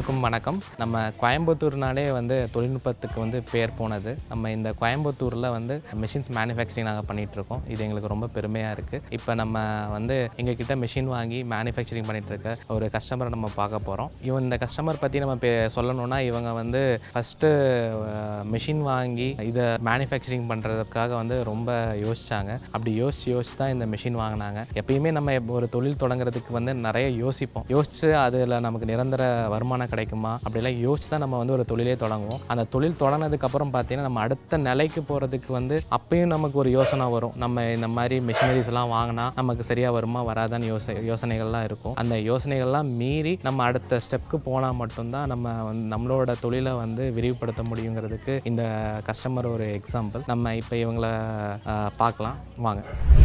அனைவருக்கும் வணக்கம் நம்ம கோயம்புத்தூர்னாலே வந்து தொழில்நுட்பத்துக்கு வந்து பேர் போனது நம்ம இந்த கோயம்புத்தூரில் வந்து மிஷின்ஸ் மேனுஃபேக்சரிங் நாங்கள் பண்ணிகிட்ருக்கோம் இது எங்களுக்கு ரொம்ப பெருமையாக இருக்குது இப்போ நம்ம வந்து எங்ககிட்ட மிஷின் வாங்கி மேனுஃபேக்சரிங் பண்ணிட்டு இருக்க ஒரு கஸ்டமரை நம்ம பார்க்க போகிறோம் இவன் இந்த கஸ்டமர் பற்றி நம்ம பே சொல்லணும்னா இவங்க வந்து ஃபஸ்ட்டு மிஷின் வாங்கி இதை மேனுஃபேக்சரிங் பண்ணுறதுக்காக வந்து ரொம்ப யோசிச்சாங்க அப்படி யோசிச்சு யோசிச்சு தான் இந்த மிஷின் வாங்கினாங்க எப்பயுமே நம்ம எப்ப ஒரு தொழில் தொடங்குறதுக்கு வந்து நிறைய யோசிப்போம் யோசிச்சு அதில் நமக்கு நிரந்தர வருமானம் கிடைக்குமா அப்படிலாம் யோசிச்சு தான் நம்ம வந்து ஒரு தொழிலே தொடங்குவோம் அந்த தொழில் தொடங்கினதுக்கு அப்புறம் பார்த்தீங்கன்னா நம்ம அடுத்த நிலைக்கு போகிறதுக்கு வந்து அப்பயும் நமக்கு ஒரு யோசனை வரும் நம்ம இந்த மாதிரி மிஷினரிஸ்லாம் வாங்கினா நமக்கு சரியாக வருமா வராதான்னு யோசனை யோசனைகள்லாம் இருக்கும் அந்த யோசனைகள்லாம் மீறி நம்ம அடுத்த ஸ்டெப்க்கு போனால் மட்டும்தான் நம்ம வந்து நம்மளோட தொழிலை வந்து விரிவுபடுத்த முடியுங்கிறதுக்கு இந்த கஸ்டமர் ஒரு எக்ஸாம்பிள் நம்ம இப்போ இவங்கள ஆஹ், பார்க்கலாம் வாங்க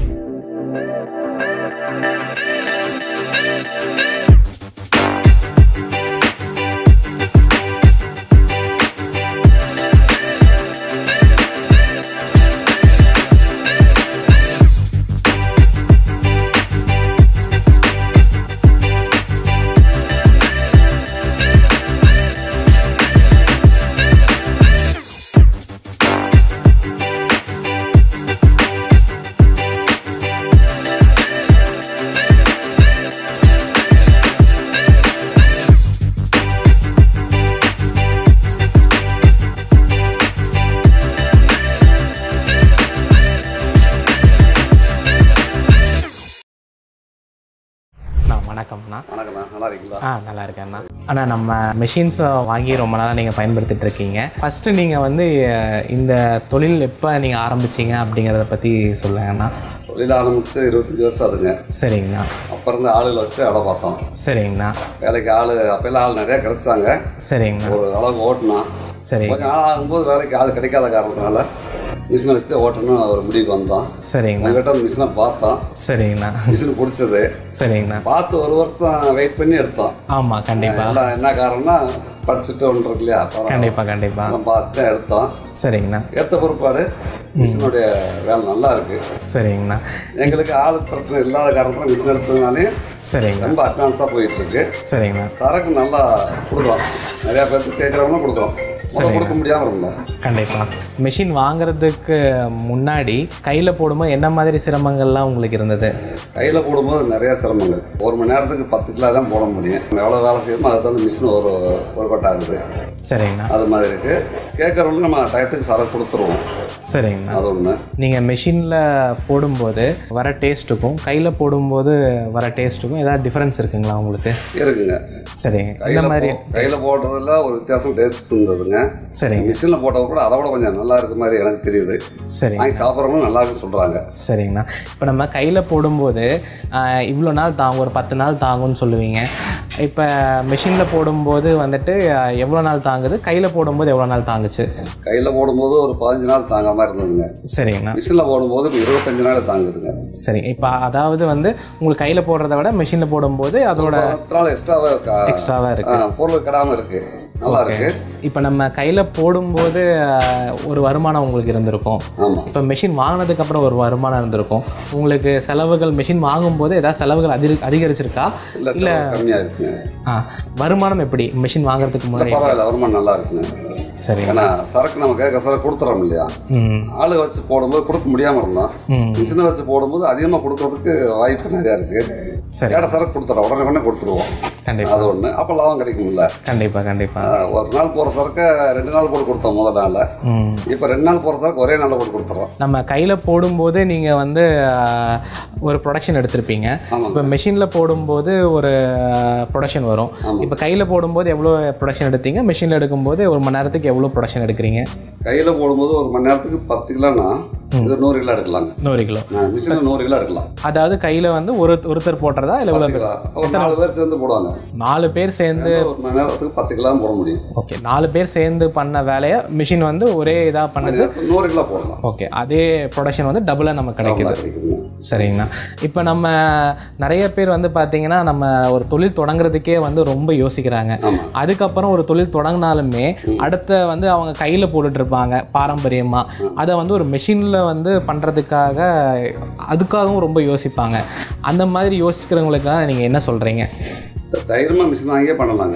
அண்ணா வணக்கம்ண்ணா வணக்கம்ண்ணா நல்லா இருக்கீங்களா ஆ நல்லா இருக்கேண்ணா அண்ணா நம்ம மிஷின்ஸ் வாங்கி ரொம்ப நாளாக நீங்கள் பயன்படுத்திட்டு இருக்கீங்க ஃபஸ்ட்டு நீங்கள் வந்து அஹ், இந்த தொழில் எப்போ நீங்கள் ஆரம்பிச்சீங்க அப்படிங்கிறத பற்றி சொல்லுங்கண்ணா தொழில் ஆரம்பிச்சு இருபத்தஞ்சி வருஷம் ஆகுதுங்க சரிங்கண்ணா அப்போ இருந்து ஆளுகளை வச்சு வேலை பார்த்தோம் சரிங்கண்ணா வேலைக்கு ஆள் அப்போல்லாம் ஆள் நிறையா கிடைச்சாங்க சரிங்கண்ணா ஒரு அளவுக்கு ஓட்டினோம் சரி கொஞ்சம் நாள் ஆகும்போது வேலைக்கு ஆள் கிடைக்காத காரணத்தினால மிஷினை வச்சு தான் ஓட்டணும் ஒரு முடிவுக்கு வந்தோம் சரிங்கண்ணா எங்கிட்ட அந்த மிஷினை பார்த்தோம் சரிங்கண்ணா மிஷின் பிடிச்சது சரிங்கண்ணா பார்த்து ஒரு வருஷம் வெயிட் பண்ணி எடுத்தோம் ஆமாம் கண்டிப்பாக எல்லாம் என்ன காரணம்னா படிச்சுட்டு ஒன்று இருக்கு இல்லையா அப்புறம் கண்டிப்பாக கண்டிப்பாக எல்லாம் பார்த்து தான் எடுத்தோம் சரிங்கண்ணா ஏற்ற பிற்பாடு மிஷினுடைய வேலை நல்லா இருக்கு சரிங்கண்ணா எங்களுக்கு ஆள் பிரச்சனை இல்லாத காரணத்தில் மிஷின் எடுத்ததுனாலே சரிங்கண்ணா ரொம்ப அட்வான்ஸாக போயிட்டு இருக்கு சரிங்கண்ணா சரக்கு நல்லா கொடுக்குறோம் நிறையா பேருக்கு கேட்குறவங்க கொடுக்குறோம் முதல்ல கொடுக்க முடியாமல் இருந்தோம் கண்டிப்பாக மிஷின் வாங்குறதுக்கு முன்னாடி கையில் போடும்போது என்ன மாதிரி சிரமங்கள்லாம் உங்களுக்கு இருந்தது கையில் போடும்போது நிறைய சிரமங்கள் ஒரு மணி நேரத்துக்கு பத்து கிலோ தான் போட முடியும் நம்ம எவ்வளோ வேலை செய்யணுமோ அதுக்கு வந்து மிஷின் ஒரு ஒரு கொட்டை ஆகுது சரிங்கண்ணா அது மாதிரி இருக்குது கேட்குறவங்களுக்கு நம்ம டயத்துக்கு சரக்கு கொடுத்துருவோம் சரிங்கண்ணா அது ஒன்று நீங்கள் மிஷினில் போடும்போது வர டேஸ்ட்டுக்கும் கையில் போடும்போது வர டேஸ்ட்டுக்கும் ஏதாவது டிஃப்ரென்ஸ் இருக்குங்களா உங்களுக்கு இருக்குங்க சரிங்க இந்த கையில் மாதிரி கையில் போடுறதுல ஒரு வித்தியாசம் டேஸ்ட் இருந்ததுங்க சரிங்க மிஷினில் போட்டது கூட அதை விட கொஞ்சம் நல்லா இருக்க மாதிரி எனக்கு தெரியுது சரிங்க வாங்கி சாப்பிட்றவங்களும் நல்லா இருக்குன்னு சொல்கிறாங்க சரிங்கண்ணா இப்போ நம்ம கையில் போடும்போது ஆஹ், இவ்வளோ நாள் தாங்கும் ஒரு பத்து நாள் தாங்கும்னு சொல்லுவீங்க இப்போ மிஷினில் போடும்போது வந்துட்டு ஆஹ், எவ்வளோ நாள் தாங்குது கையில் போடும்போது எவ்வளோ நாள் தாங்குச்சு கையில் போடும்போது ஒரு பதினஞ்சு நாள் தாங்க மாதிரி இருந்ததுங்க சரிங்கண்ணா மிஷினில் போடும்போது இப்போ இருபத்தஞ்சு நாள் தாங்குதுங்க சரிங்க இப்போ அதாவது வந்து உங்களுக்கு கையில் போடுறத விட மிஷினில் போடும்போது அதோட பத்து நாள் எக்ஸ்ட்ராவாக இருக்கா எக்ஸ்ட்ராவாக இருக்கு ஆ, பொருள் கெடாமல் இருக்கு நல்லா இருக்கு இப்போ நம்ம கையில் போடும்போது ஆஹ், ஒரு வருமானம் உங்களுக்கு இருந்திருக்கும் ஆமாம் இப்போ மிஷின் வாங்கினதுக்கப்புறம் ஒரு வருமானம் இருந்திருக்கும் உங்களுக்கு செலவுகள் மிஷின் வாங்கும்போது ஏதாவது செலவுகள் அதிக அதிகரிச்சிருக்கா இல்லை இல்லை கம்மியாக இருக்குங்க ஆ வருமானம் எப்படி மிஷின் வாங்குறதுக்கு முன்னாடி பரவாயில்ல வருமானம் நல்லா இருக்குங்க சரி ஏன்னா சரக்கு நம்ம கேட்க சரக்கு கொடுத்துறோம் இல்லையா ம் ஆளு வச்சு போடும்போது கொடுக்க முடியாமல் இருந்தோம் ம் மிஷினை வச்சு போடும்போது அதிகமாக கொடுக்கறதுக்கு வாய்ப்பு நிறையா இருக்கு சரி கேட்ட சரக்கு கொடுத்துறோம் உடனே உடனே கொடுத்துருவோம் கண்டிப்பாக அது ஒன்று அப்போ லாபம் கிடைக்கும்ல கண்டிப்பாக கண்டிப்பாக ஆ, ஒரு நாள் போகிற சரக்கு ரெண்டு நாள் போட்டு கொடுத்தோம் முதல் நாளில் ம் இப்போ ரெண்டு நாள் போகிற சரக்கு ஒரே நாளில் போட்டு கொடுத்துறோம் நம்ம கையில் போடும்போது நீங்கள் வந்து ஆஹ், ஒரு ப்ரொடக்ஷன் எடுத்திருப்பீங்க ஆமாம் இப்போ மிஷினில் போடும்போது ஒரு ப்ரொடக்ஷன் வரும் ஆமாம். இப்போ கையில் போடும்போது எவ்வளோ ப்ரொடக்ஷன் எடுத்தீங்க மிஷினில் எடுக்கும்போது ஒரு மணி நேரத்துக்கு எவ்வளோ ப்ரொடக்ஷன் எடுக்கிறீங்க கையில் போடும்போது ஒரு மணி நேரத்துக்கு பத்து கிலோனா இது நூறு கிலோ எடுக்கலாங்க நூறு கிலோ நான் மிஷினில் நூறு கிலோ எடுக்கலாம் அதாவது கையில் வந்து ஒரு ஒருத்தர் போடுறதா இல்லை எவ்வளோ பத்து கிலோ ஒரு நாலு பேர் சேர்ந்து போடுவாங்க நாலு பேர் சேர்ந்து ஒரு மணி நேரத்துக்கு பத்து கிலோ தான் போட முடியும் ஓகே நாலு பேர் சேர்ந்து பண்ண வேலையை மிஷின் வந்து ஒரே இதாக மணி பண்ணுது நேரத்துக்கு நூறு கிலோ போடலாம் ஓகே அதே ப்ரொடக்ஷன் வந்து டபுளாக நமக்கு கிடைக்குது நல்லா கிடைக்குதுங்க சரிங்கண்ணா இப்போ நம்ம நிறைய பேர் வந்து பார்த்தீங்கன்னா நம்ம ஒரு தொழில் தொடங்குறதுக்கே வந்து ரொம்ப யோசிக்கிறாங்க ஆமாம் அதுக்கப்புறம் ஒரு தொழில் தொடங்கினாலுமே அடுத்த வந்து அவங்க கையில் போட்டுட்டு இருப்பாங்க பாரம்பரியமாக அதை வந்து ஒரு மிஷினில் வந்து பண்ணுறதுக்காக அதுக்காகவும் ரொம்ப யோசிப்பாங்க அந்த மாதிரி யோசிக்கிறவங்களுக்காக நீங்கள் என்ன சொல்கிறீங்க தைரியமாக மிஷின் வாங்கியே பண்ணலாங்க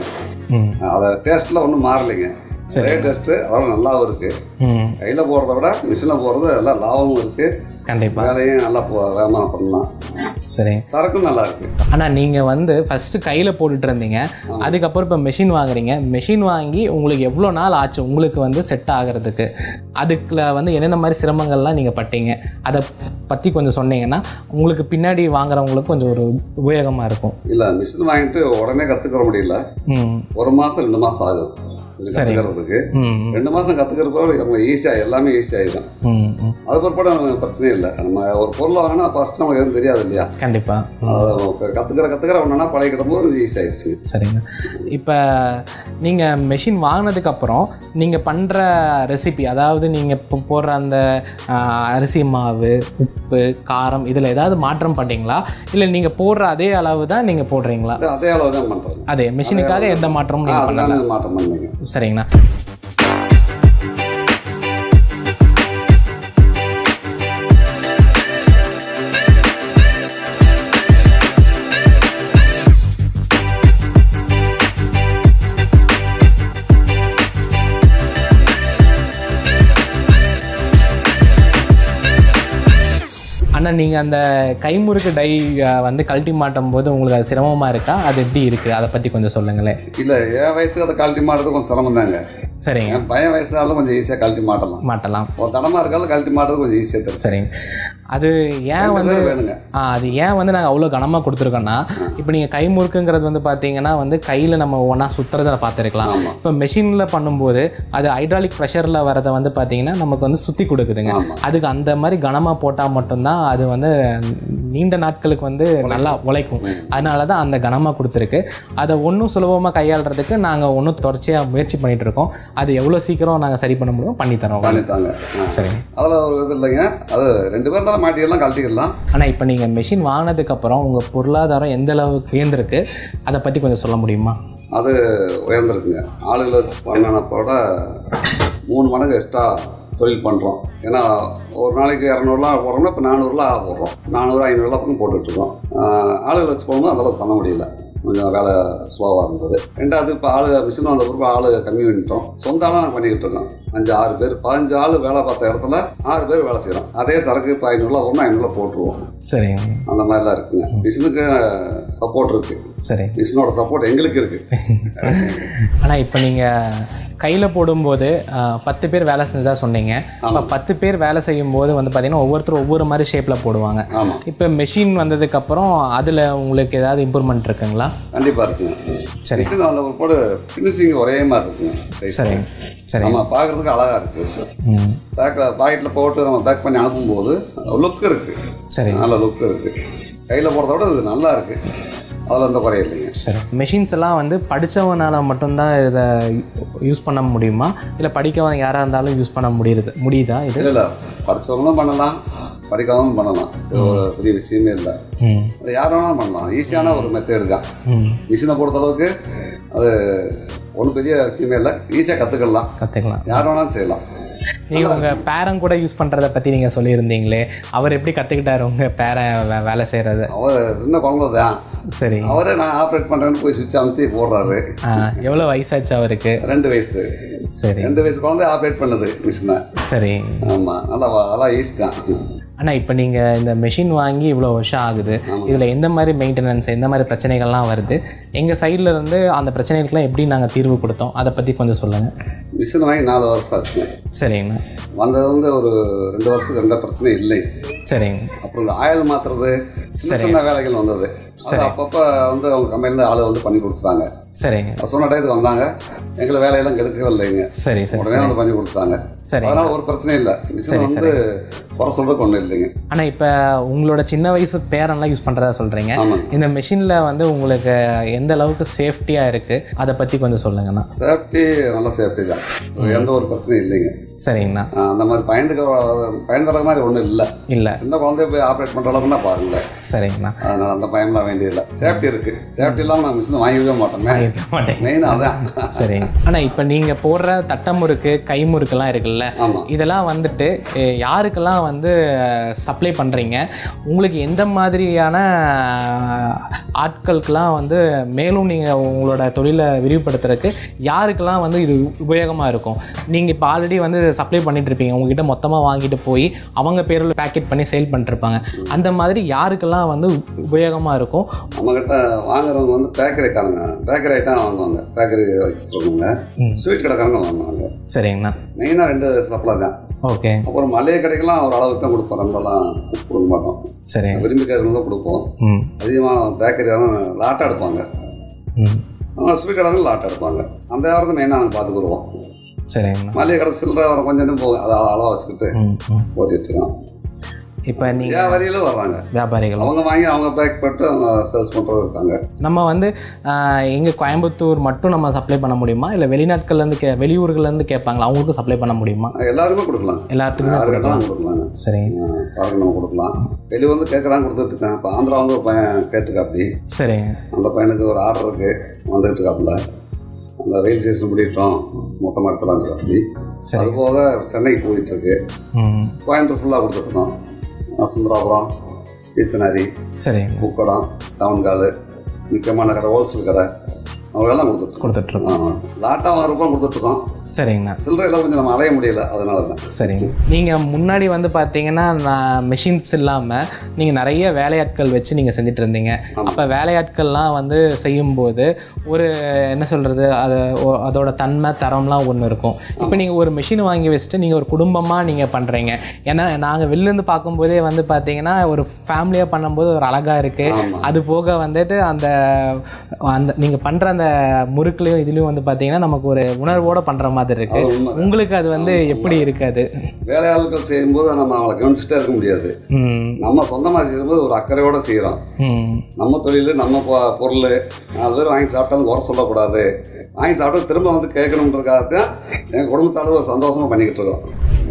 ம் அதை டேஸ்ட்டில் ஒன்றும் மாறலைங்க ஒரே டேஸ்ட்டு அதோட நல்லாவும் இருக்குது ம் கையில் போகிறத விட மிஷினில் போகிறது எல்லாம் லாபமும் இருக்குது கண்டிப்பாக வேலையும் நல்லா போ வேகமாக பண்ணலாம் சரி சரக்கும் நல்லா இருக்குது ஆனால் நீங்கள் வந்து ஃபஸ்ட்டு கையில் போட்டுட்டு இருந்தீங்க அதுக்கப்புறம் இப்போ மெஷின் வாங்குறீங்க மெஷின் வாங்கி உங்களுக்கு எவ்வளோ நாள் ஆச்சு உங்களுக்கு வந்து செட் ஆகிறதுக்கு அதுக்குள்ள வந்து என்னென்ன மாதிரி சிரமங்கள்லாம் நீங்கள் பட்டீங்க அதை பற்றி கொஞ்சம் சொன்னீங்கன்னா உங்களுக்கு பின்னாடி வாங்குறவங்களுக்கு கொஞ்சம் ஒரு உபயோகமாக இருக்கும் இல்லை மிஷின் வாங்கிட்டு உடனே கற்றுக்கிற முடியல ம் ஒரு மாதம் ரெண்டு மாதம் ஆகுது இது சரி. கற்றுக்கிறதுக்கு ம் ரெண்டு மாதம் கற்றுக்கிறப்போ நம்ம ஈஸியாக எல்லாமே ஈஸியாகிடும் ம் ம் அது பிற்பாடு நமக்கு பிரச்சனை இல்லை நம்ம ஒரு பொருள் வாங்கினா ஃபஸ்ட் நமக்கு எதுவும் தெரியாது இல்லையா கண்டிப்பாக அதை கற்றுக்கிற கற்றுக்கிற ஒன்றுனா பழகிக்கிற போது ஈஸி ஆயிடுச்சு சரிங்க இப்போ நீங்கள் மெஷின் வாங்கினதுக்கப்புறம் நீங்கள் பண்ணுற ரெசிபி அதாவது நீங்கள் இப்போ போடுற அந்த ஆ, அரிசி மாவு உப்பு காரம் இதில் ஏதாவது மாற்றம் பண்ணீங்களா இல்லை நீங்கள் போடுற அதே அளவு தான் நீங்கள் போடுறீங்களா அது அதே அளவு தான் பண்ணுறோம் அதே மெஷினுக்காக எந்த மாற்றமும் நீங்கள் பண்ணல அதுதான் மாற்றம் பண்ணுங்க சரிங்கண்ணா அண்ணா நீங்கள் அந்த கைமுறுக்கு டை ஆ, வந்து கழட்டி மாட்டும் போது உங்களுக்கு அது சிரமமாக இருக்கா அது எப்படி இருக்குது அதை பற்றி கொஞ்சம் சொல்லுங்களேன் இல்லை என் வயசுக்கு அதை கழட்டி மாட்டுறது கொஞ்சம் சிரமம் தாங்க சரிங்க என் பையன் வயசாலும் கொஞ்சம் ஈஸியாக கழட்டி மாட்டலாம் மாட்டலாம் ஒரு தடமா இருக்காலும் கழட்டி மாட்டுறது கொஞ்சம் ஈஸியாக தெரியும் சரிங்க அது ஏன் வந்து ரெண்டு பேரும் வேணுங்க ஆ அது ஏன் வந்து நாங்கள் அவ்வளோ கனமாக கொடுத்துருக்கோன்னா இப்போ நீங்கள் கை முறுக்குங்கிறது வந்து பார்த்தீங்கன்னா வந்து கையில் நம்ம ஒன்றா சுற்றுறத பார்த்துருக்கலாம் ஆமா. இப்போ மெஷினில் பண்ணும்போது அது ஹைட்ராலிக் ப்ரெஷரில் வரதை வந்து பார்த்தீங்கன்னா நமக்கு வந்து சுற்றி கொடுக்குதுங்க ஆமா. அதுக்கு அந்த மாதிரி கனமாக போட்டால் மட்டும்தான் அது வந்து நீண்ட நாட்களுக்கு வந்து நல்லா உழைக்கும் அதனால தான் அந்த கனமாக கொடுத்துருக்கு அதை ஒன்றும் சுலபமாக கையாளுறதுக்கு நாங்கள் ஒன்றும் தொடர்ச்சியாக முயற்சி பண்ணிட்டு இருக்கோம் அது எவ்வளோ சீக்கிரம் நாங்கள் சரி பண்ண முடியும் பண்ணித்தரோம் பண்ணித்தாங்க ஆ. சரிங்க அதில் ஒரு இது இல்லைங்க அது ரெண்டு பேர் தான் மாட்டிக்கலாம் கழட்டிக்கலாம் ஆனால் இப்போ நீங்கள் மெஷின் வாங்கினதுக்கப்புறம் உங்கள் பொருளாதாரம் எந்த அளவுக்கு உயர்ந்திருக்கு அதை பற்றி கொஞ்சம் சொல்ல முடியுமா அது உயர்ந்திருக்குங்க ஆளுகளை வச்சு பண்ணினப்போட மூணு மடங்கு எக்ஸ்ட்ரா தொழில் பண்ணுறோம் ஏன்னா ஒரு நாளைக்கு இரநூறுலாம் போடுறோம்னா இப்போ நானூறுலாம் போடுறோம் நானூறு ஐநூறுலாம் பக்கம் போட்டுட்ருக்கோம் ஆளுகளை வச்சு போகும்போது அந்தளவுக்கு பண்ண முடியல கொஞ்சம் வேலை ஸ்லோவாக இருந்தது ரெண்டாவது இப்போ ஆளு மிஷின் வந்த பிறகு ஆளு கம்மி பண்ணிட்டோம் சொந்த ஆளாக நாங்கள் பண்ணிக்கிட்டு இருக்கோம் அஞ்சு ஆறு பேர் பதினஞ்சு ஆள் வேலை பார்த்த இடத்துல ஆறு பேர் வேலை செய்கிறோம் அதே சரக்கு இப்போ ஐநூறுலாம் ஒன்று ஐநூறுல போட்டுருவோம் சரிங்க அந்த மாதிரிலாம் இருக்குங்க மிஷினுக்கு சப்போர்ட் இருக்குது சரி மிஷினோட சப்போர்ட் எங்களுக்கு இருக்குது ஆனால் இப்போ நீங்கள் கையில் போடும்போது ஆ, பத்து பேர் வேலை செஞ்சதா சொன்னீங்க இப்போ பத்து பேர் வேலை செய்யும்போது வந்து பார்த்தீங்கன்னா ஒவ்வொருத்தரும் ஒவ்வொரு மாதிரி ஷேப்பில் போடுவாங்க ஆமாம் இப்போ மெஷின் வந்ததுக்கப்புறம் அதில் உங்களுக்கு ஏதாவது இம்ப்ரூவ்மெண்ட் இருக்குங்களா கண்டிப்பாக இருக்குங்க சரி. மிஷின் வந்த பிற்பாடு ஃபினிஷிங் ஒரே மாதிரி இருக்குங்க size. சரிங்க சரி நம்ம பார்க்குறதுக்கு அழகாக இருக்குது ம் பேக்கில் பாக்கெட்டில் போட்டு நம்ம பேக் பண்ணி அனுப்பும்போது லுக் இருக்குது சரி நல்ல லுக் இருக்குது கையில் போடுறத விட இது நல்லா இருக்குது அதில் எந்த குறையும் இல்லைங்க சரி மெஷின்ஸ் எல்லாம் வந்து படித்தவனால மட்டும்தான் இதை யூஸ் பண்ண முடியுமா இல்லை படிக்கவன் யாராக இருந்தாலும் யூஸ் பண்ண முடியுது முடியுதா இது இல்லை இல்லை படித்தவங்களும் பண்ணலாம் படிக்காதவங்களும் பண்ணலாம் இது ஒரு பெரிய விஷயமே இல்லை ம் அது யார் வேணாலும் பண்ணலாம் ஈஸியான ஒரு மெத்தேடு தான் ம் மிஷினை பொறுத்தளவுக்கு அது ஒன்றும் பெரிய விஷயமே இல்லை ஈஸியாக கற்றுக்கலாம் கற்றுக்கலாம் யார் வேணாலும் செய்யலாம் நீங்கள் உங்கள் பேரன் கூட யூஸ் பண்ணுறத பற்றி நீங்கள் சொல்லியிருந்தீங்களே அவர் எப்படி கற்றுக்கிட்டாரு உங்கள் பேரன் வே வேலை செய்கிறது அவர் சின்ன குழந்தை தான் சரி அவரே நான் ஆப்ரேட் பண்ணுறேன்னு போய் சுவிட்ச் அமுத்தி போடுறாரு ஆ எவ்வளோ வயசாச்சு அவருக்கு ரெண்டு வயசு சரி ரெண்டு வயசு குழந்தை ஆப்ரேட் பண்ணுது மிஷினை சரி ஆமாம் நல்லா வ- நல்லா ஈஸி தான் ஆனால் இப்போ நீங்கள் இந்த மெஷின் வாங்கி இவ்வளோ வருஷம் ஆகுது இதில் எந்த மாதிரி மெயின்டெனன்ஸ் எந்த மாதிரி பிரச்சனைகள்லாம் வருது எங்கள் சைடில் இருந்து அந்த பிரச்சனைகளுக்கெல்லாம் எப்படி நாங்கள் தீர்வு கொடுத்தோம் அதை பற்றி கொஞ்சம் சொல்லுங்கள் மிஷின் வாங்கி நாலு வருஷம் ஆச்சுங்க சரிங்கண்ணா வந்தது வந்து ஒரு ரெண்டு வருஷத்துக்கு எந்த பிரச்சனையும் இல்லை சரிங்க அப்புறம் இந்த ஆயில் மாற்றுறது சின்ன சின்ன வேலைகள் வந்தது அது அப்பப்போ வந்து அவங்க கம்பெனிலேருந்து ஆளு வந்து பண்ணி கொடுத்தாங்க சரிங்க அது சொன்ன டயத்துக்கு வந்தாங்க எங்களை வேலையெல்லாம் கெடுக்கவே இல்லைங்க சரி சரி உடனே வந்து பண்ணி கொடுத்தாங்க சரி அதனால ஒரு பிரச்சனையும் இல்லை மிஷின் வந்து குறை சொல்றதுக்கு ஒன்றும் இல்லைங்க ஆனால் இப்போ உங்களோட சின்ன வயசு பேரெல்லாம் யூஸ் பண்ணுறதா சொல்கிறீங்க ஆமாங்க இந்த மெஷினில் வந்து உங்களுக்கு எந்த அளவுக்கு சேஃப்டியாக இருக்குது அதை பற்றி கொஞ்சம் சொல்லுங்கண்ணா சேஃப்டி நல்ல சேஃப்டி தான் எந்த ஒரு பிரச்சனையும் இல்லைங்க சரிங்கண்ணா ஆஹ் அந்த மாதிரி பயந்துக்க பயந்துற மாதிரி ஒன்றும் இல்லை இல்லை சின்ன குழந்தைய போய் ஆப்ரேட் பண்ணுற அளவுக்குன்னா பாருங்களேன் சரிங்கண்ணா அதனால் அந்த பயம்லாம் வேண்டியதில்லை சேஃப்டி இருக்குது சேஃப்டி இல்லாமல் நான் மிஷின் வாங்கிக்கவே மாட்டோமே இருக்க மாட்டேன் மெயின் அதான் சரிங்க ஆனால் இப்போ நீங்கள் போடுற தட்டமுறுக்கு கைமுறுக்கெல்லாம் இருக்குல்ல ஆமாம் இதெல்லாம் வந்துட்டு எ, யாருக்கெல்லாம் வந்து சப்ளை பண்ணுறீங்க உங்களுக்கு எந்த மாதிரியான ஆட்களுக்கெல்லாம் வந்து மேலும் நீங்கள் உங்களோட தொழிலை விரிவுபடுத்துறதுக்கு யாருக்கெல்லாம் வந்து இது உபயோகமாக இருக்கும் நீங்கள் இப்போ ஆல்ரெடி வந்து சப்ளை பண்ணிட்டு இருப்பீங்க உங்ககிட்ட மொத்தமாக வாங்கிட்டு போய் அவங்க பேரில் பேக்கெட் பண்ணி சேல் பண்ணிருப்பாங்க அந்த மாதிரி யாருக்கெல்லாம் வந்து உபயோகமாக இருக்கும் நம்மக்கிட்ட வாங்குறவங்க வந்து பேக்கரிக்காரங்க பேக்கரி ஐட்டம் வாங்குவாங்க பேக்கரி வச்சுருக்கவங்க ம். ஸ்வீட் கடைக்காரங்க வாங்குவாங்க சரிங்கண்ணா மெயினாக ரெண்டு சப்ளை தான் ஓகே அப்புறம் மளிகை கடைக்கெல்லாம் ஒரு அளவுக்கு தான் கொடுப்போம் ரொம்பலாம் கொடுக்க மாட்டோம் சரிங்க விரும்பி கேட்கறவங்க தான் கொடுப்போம் ம் அதிகமாக பேக்கரி லாட்டாக எடுப்பாங்க ம் ஆனால் ஸ்வீட் கடைகள் லாட்டாக எடுப்பாங்க அந்த வியாபாரத்தை மெயினாக நாங்கள் பார்த்துக்குருவோம் சரிங்கண்ணா மளிகை கடை சில்லறை வர கொஞ்சம் நேரம் போகும் அதை அளவாக வச்சுக்கிட்டு ம் ம் ஓட்டிட்டு இருக்கோம் இப்போ நீங்கள் வியாபாரிகளும் வர்றாங்க வியாபாரிகள் அவங்க வாங்கி அவங்க பேக் பண்ணிட்டு அவங்க சேல்ஸ் பண்ணுறது இருக்காங்க நம்ம வந்து எங்கே கோயம்புத்தூர் மட்டும் நம்ம சப்ளை பண்ண முடியுமா இல்லை வெளிநாட்கள்லேருந்து கே வெளியூர்கள்லேருந்து கேட்பாங்களா அவங்களுக்கும் சப்ளை பண்ண முடியுமா எல்லாருமே கொடுக்கலாம் எல்லாத்துக்குமே யாரு கொடுக்கலாம் கேட்டாலும் கொடுக்கலாங்க சரிங்க சாருக்கு நம்ம கொடுக்கலாம் வெளியே வந்து கேட்குறாங்க கொடுத்துட்டு இருக்கேன் இப்போ ஆந்திரா வந்து ஒரு பையன் கேட்டுருக்காப்படி சரிங்க அந்த பையனுக்கு ஒரு ஆர்டர் இருக்கு வந்துட்டு இருக்காப்புல அந்த ரயில் ஸ்டேஷன் முடிட்டோம் மொத்தமாக எடுத்துலாங்கிறாப்படி சரி அது போக சென்னைக்கு போயிட்டு இருக்கு ம் கோயம்புத்தூர் ஃபுல்லாக கொடுத்துட்ருக்கோம் சுந்தராபுரம் ஈச்சனாரி சரிங்க பூக்கடம் டவுன் காலு முக்கியமான கடை ஹோல்சேல் கடை அவங்கெல்லாம் கொடுத்துட்ருக்கோம் கொடுத்துட்ருக்கோம் ஆமாம் லாட்டாக வரப்போ கொடுத்துட்ருக்கோம் சரிங்கண்ணா சில்லறையில் கொஞ்சம் நம்ம அலைய முடியல அதனால தான் சரிங்க நீங்கள் முன்னாடி வந்து பார்த்தீங்கன்னா நான் மிஷின்ஸ் இல்லாமல் நீங்கள் நிறைய வேலையாட்கள் வச்சு நீங்கள் செஞ்சுட்டு இருந்தீங்க அப்போ வேலையாட்கள்லாம் வந்து செய்யும்போது ஒரு என்ன சொல்கிறது அது ஒ- அதோட தன்மை தரம்லாம் ஒன்று இருக்கும் இப்போ நீங்கள் ஒரு மிஷின் வாங்கி வச்சுட்டு நீங்கள் ஒரு குடும்பமாக நீங்கள் பண்ணுறீங்க ஏன்னா நாங்கள் வெளிலேருந்து பார்க்கும்போதே வந்து பார்த்தீங்கன்னா ஒரு ஃபேமிலியாக பண்ணும்போது ஒரு அழகாக இருக்குது ஆமாம் அது போக வந்துட்டு அந்த அந்த நீங்கள் பண்ணுற அந்த முறுக்குலையும் இதுலேயும் வந்து பார்த்தீங்கன்னா நமக்கு ஒரு உணர்வோடு பண்ணுற மாதிரி இருக்கு அது உண்மை உங்களுக்கு அது வந்து எப்படி இருக்காது வேலையாட்கள் செய்யும்போது நம்ம அவங்களை கவனிச்சுட்டே இருக்க முடியாது ம் நம்ம சொந்தமாக செய்யும்போது ஒரு அக்கறையோடு செய்கிறோம் ம் நம்ம தொழில் நம்ம பொ- பொருள் நாலு பேர் வாங்கி சாப்பிட்டாலும் குறை சொல்லக்கூடாது வாங்கி சாப்பிட்டு திரும்ப வந்து கேட்கணுன்றதுக்காக தான் எங்கள் குடும்பத்தால் ஒரு சந்தோஷமாக பண்ணிக்கிட்டு இருக்கோம்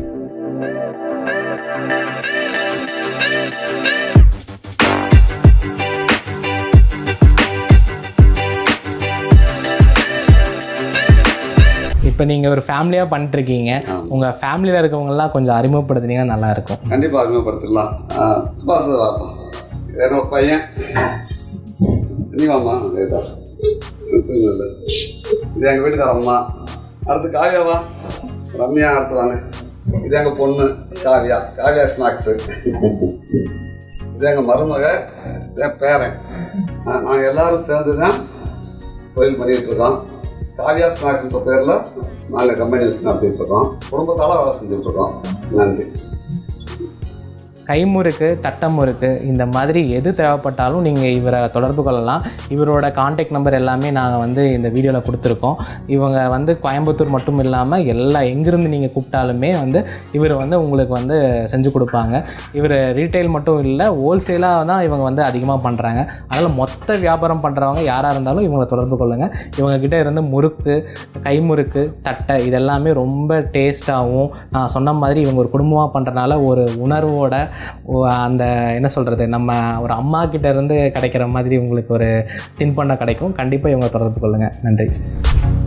இப்போ நீங்கள் ஒரு ஃபேமிலியாக பண்ணிட்டுருக்கீங்க ஆமா. உங்கள் ஃபேமிலியில் இருக்கவங்கலாம் கொஞ்சம் அறிமுகப்படுத்துனீங்கன்னா நல்லாயிருக்கும் கண்டிப்பாக அறிமுகப்படுத்திடலாம் ஆ, சுபாஷ் வாப்பா. இது என்னோட பையன் நீ வாம்மா இதா. இது இல்லை. இது எங்கள் வீட்டுக்கார அம்மா அடுத்து காவியாவா ரம்யா அடுத்து வாங்க இது எங்கள் பொண்ணு காவியா காவியா ஸ்நாக்ஸு இது எங்கள் மருமக இது என் பேரன் நாங்கள் எல்லாரும் சேர்ந்து தான் தொழில் பண்ணிகிட்டு இருக்கோம் காவியா ஸ்நாக்ஸ்ன்ற பேரில் நாங்கள் கம்பெனி வச்சு நடத்திட்டு இருக்கோம் குடும்பத்தால் வேலை செஞ்சுட்டு இருக்கோம் நன்றி கைமுறுக்கு தட்டமுறுக்கு இந்த மாதிரி எது தேவைப்பட்டாலும் நீங்கள் இவரை தொடர்பு கொள்ளலாம் இவரோட காண்டாக்ட் நம்பர் எல்லாமே நாங்கள் வந்து இந்த வீடியோவில் கொடுத்துருக்கோம் இவங்க வந்து கோயம்புத்தூர் மட்டும் இல்லாமல் எல்லா எங்கேருந்து நீங்கள் கூப்பிட்டாலுமே வந்து இவர் வந்து உங்களுக்கு வந்து செஞ்சு கொடுப்பாங்க இவர் ரீட்டைல் மட்டும் இல்லை ஹோல்சேலாக தான் இவங்க வந்து அதிகமாக பண்ணுறாங்க அதனால் மொத்த வியாபாரம் பண்ணுறவங்க யாராக இருந்தாலும் இவங்களை தொடர்பு கொள்ளுங்கள் இவங்கக்கிட்ட இருந்து முறுக்கு கைமுறுக்கு தட்டை இதெல்லாமே ரொம்ப டேஸ்ட்டாகவும் நான் சொன்ன மாதிரி இவங்க ஒரு குடும்பமாக பண்ணுறனால ஒரு உணர்வோட ஒ- அந்த என்ன சொல்கிறது நம்ம ஒரு அம்மா கிட்ட இருந்து கிடைக்கிற மாதிரி உங்களுக்கு ஒரு தின்பண்டம் கிடைக்கும் கண்டிப்பாக இவங்க தொடர்பு கொள்ளுங்கள் நன்றி